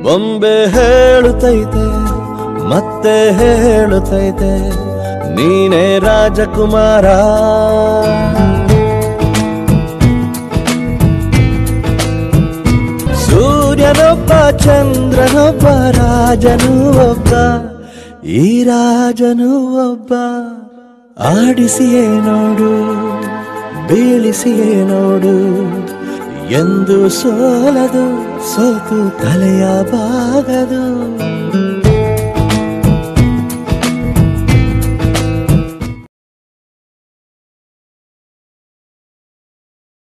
ಬೊಂಬೆ ಹೇಳುತ್ತೈತೆ ಮತ್ತೆ ಹೇಳುತ್ತೈತೆ ನೀನೇ ರಾಜಕುಮಾರ ಸೂರ್ಯನೊಬ್ಬ ಚಂದ್ರನೊಬ್ಬ ರಾಜನು ಒಬ್ಬ ಈ ರಾಜನು ಒಬ್ಬ ಆಡಿಸಿಯೇ ನೋಡು ಬೀಳಿಸಿಯೇ ನೋಡು ಎಂದು ಸೋಲದು ಸೋತು ತಲೆಯ ಬಾಗದು